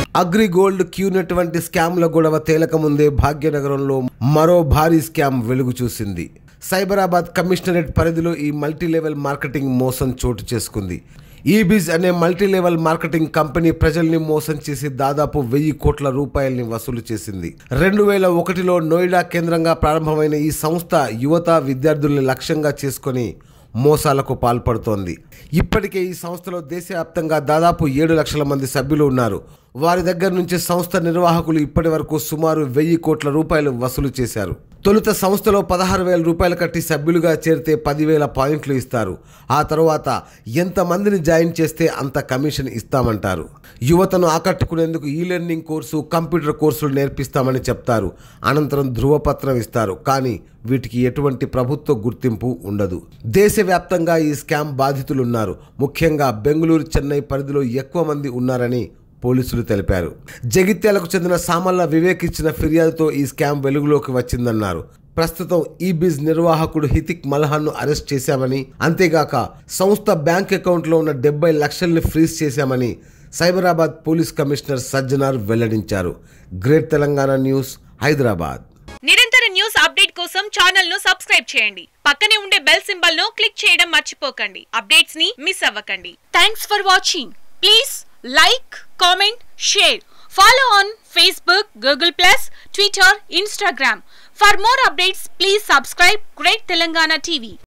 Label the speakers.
Speaker 1: AgriGold QNet వంటి స్కామ్ల గొడవ తేలకముందే భాగ్యనగరంలో మరో భారీ స్కామ్ వెలుగు చూసింది సైబరాబాద్ కమిషనరేట్ పరిధిలో ఈ మల్టీ లెవెల్ మార్కెటింగ్ మోసం చోటు చేసుకుంది ఈబిజ్ అనే మల్టీ లెవెల్ మార్కెటింగ్ కంపెనీ ప్రజల్ని మోసం చేసి దాదాపు వెయ్యి కోట్ల రూపాయల్ని వసూలు చేసింది రెండు వేల ఒకటిలో నోయిడా కేంద్రంగా ప్రారంభమైన ఈ సంస్థ యువత విద్యార్థుల్ని లక్ష్యంగా చేసుకొని మోసాలకు పాల్పడుతోంది ఇప్పటికే ఈ సంస్థలో దేశవ్యాప్తంగా దాదాపు ఏడు లక్షల మంది సభ్యులు ఉన్నారు వారి దగ్గర నుంచి సంస్థ నిర్వాహకులు ఇప్పటి వరకు సుమారు వెయ్యి కోట్ల రూపాయలు వసూలు చేశారు తొలుత సంస్థలో పదహారు వేల రూపాయలు కట్టి సభ్యులుగా చేరితే పదివేల పాయింట్లు ఇస్తారు ఆ తర్వాత ఎంతమందిని జాయిన్ చేస్తే అంత కమిషన్ ఇస్తామంటారు యువతను ఆకట్టుకునేందుకు ఈ లెర్నింగ్ కోర్సు కంప్యూటర్ కోర్సులు నేర్పిస్తామని చెప్తారు అనంతరం ధృవపత్రం ఇస్తారు కానీ వీటికి ఎటువంటి ప్రభుత్వ గుర్తింపు ఉండదు దేశవ్యాప్తంగా ఈ స్కామ్ బాధితులు ఉన్నారు ముఖ్యంగా బెంగళూరు చెన్నై పరిధిలో ఎక్కువ మంది ఉన్నారని పోలీసులు తెలిపారు జగిత్యాలకు చెందిన సామల్ల వివేక్ ఇచ్చిన ఫిర్యాదుతో ఈ స్కామ్ వెలుగులోకి వచ్చిందన్నారు ప్రస్తుతం ఈ బిజ్ నిర్వాహకుడు హితిక్ మల్హాన్ను అరెస్ట్ చేశామని అంతేగాక సంస్థ బ్యాంక్ అకౌంట్లో ఉన్న డెబ్బై లక్షల్ని ఫ్రీజ్ చేశామని సైబరాబాద్ పోలీస్ కమిషనర్ సజ్జనార్ వెల్లడించారు గ్రేట్ తెలంగాణ న్యూస్ హైదరాబాద్
Speaker 2: నిరంతర న్యూస్ అప్డేట్ కోసం ఛానల్ ను సబ్స్క్రైబ్ చేయండి పక్కనే ఉండే బెల్ సింబల్ ను క్లిక్ చేయడం మర్చిపోకండి అప్డేట్స్ ని మిస్ అవ్వకండి thanks for watching please like comment share follow on Facebook Google plus Twitter Instagram for more updates please subscribe great Telangana TV